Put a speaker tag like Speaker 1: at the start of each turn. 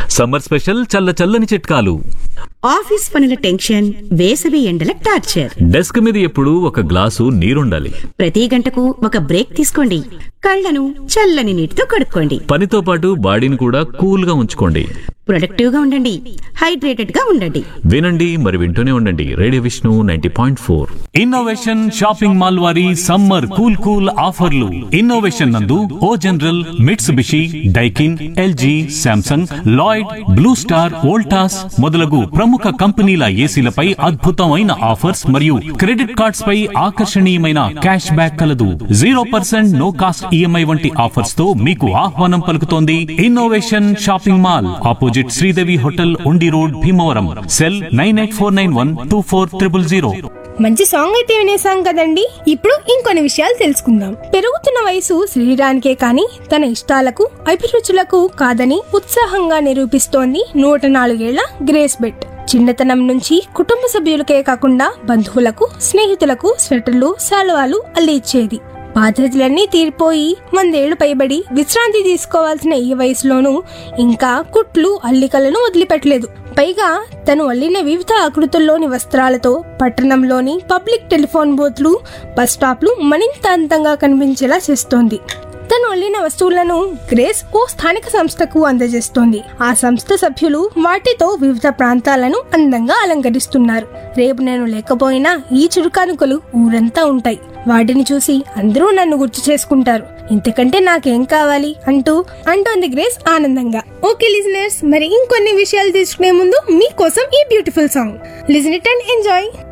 Speaker 1: summer special చల్ల చల్లని చిట్కాలు
Speaker 2: ఆఫీస్ పనుల టెన్షన్ వేసవి ఎండల టార్చర్
Speaker 1: డెస్క్ మీద ఎప్పుడూ ఒక గ్లాసు నీరుండాలి
Speaker 2: ప్రతి గంటకు ఒక బ్రేక్ తీసుకోండి కళ్ళను చల్లని నీటితో కడుక్కోండి
Speaker 1: పనితో పాటు బాడీని కూడా కూల్ గా ఉంచుకోండి
Speaker 2: ప్రొడక్టివ్ గా ఉండండి హైడ్రేటెడ్ గా ఉండండి
Speaker 1: వినండి మరి వింటూనే ఉండండి radio Vishnu ninety point four
Speaker 3: innovation shopping mall వారి సమ్మర్ కూల్ కూల్ ఆఫర్లు ఇన్నోవేషన్ నందు O General Mitsubishi Daikin LG Samsung Lloyd Blue Star Voltas మొదలగు ప్రముఖ కంపెనీల ఏసీలపై అద్భుతమైన ఆఫర్స్ మరియు క్రెడిట్ కార్డ్స్ పై ఆకర్షణీయమైన క్యాష్ బ్యాక్ కలదు zero percent no cost EMI వంటి ఆఫర్స్ తో మీకు ఆహ్వానం పలుకుతోంది innovation shopping mall opposite Sridevi hotel Undi road Bhimavaram cell nine eight four nine one two four triple zero
Speaker 4: మంచి సాంగ్ అయితే వినేసాం కదండి ఇప్పుడు ఇంకొన్ని విషయాలు తెలుసుకుందాం పెరుగుతున్న వయసు శరీరానికే కాని తన ఇష్టాలకు అభిరుచులకు కాదని ఉత్సాహంగా నిరూపిస్తోంది నూట నాలుగేళ్ల గ్రేస్ బెట్ చిన్నతనం నుంచి కుటుంబ సభ్యులకే కాకుండా బంధువులకు స్నేహితులకు స్వెటర్లు శాలువాలు అల్లిచ్చేది బాధ్యతలన్నీ తీరిపోయి వందేళ్లు పైబడి విశ్రాంతి తీసుకోవాల్సిన ఈ వయసులోనూ ఇంకా కుట్లు అల్లికలను వదిలిపెట్టలేదు పైగా తను అల్లిన వివిధ ఆకృతుల్లోని వస్త్రాలతో పట్టణంలోని పబ్లిక్ టెలిఫోన్ బూత్లు బస్ స్టాప్లు మరింత అందంగా కనిపించేలా చేస్తోంది తను అల్లిన వస్తువులను గ్రేస్ ఓ స్థానిక సంస్థకు అందజేస్తోంది ఆ సంస్థ సభ్యులు వాటితో వివిధ ప్రాంతాలను అందంగా అలంకరిస్తున్నారు రేపు నేను లేకపోయినా ఈ చురుకానుకలు ఊరంతా ఉంటాయి వాటిని చూసి అందరూ నన్ను గుర్తు చేసుకుంటారు ఇంతకంటే నాకేం కావాలి అంటూ అంటోంది గ్రేస్ ఆనందంగా ఓకే లిజనర్స్ మరి ఇంకొన్ని విషయాలు తెలుసుకునే ముందు మీకోసం ఈ beautiful song listen it and enjoy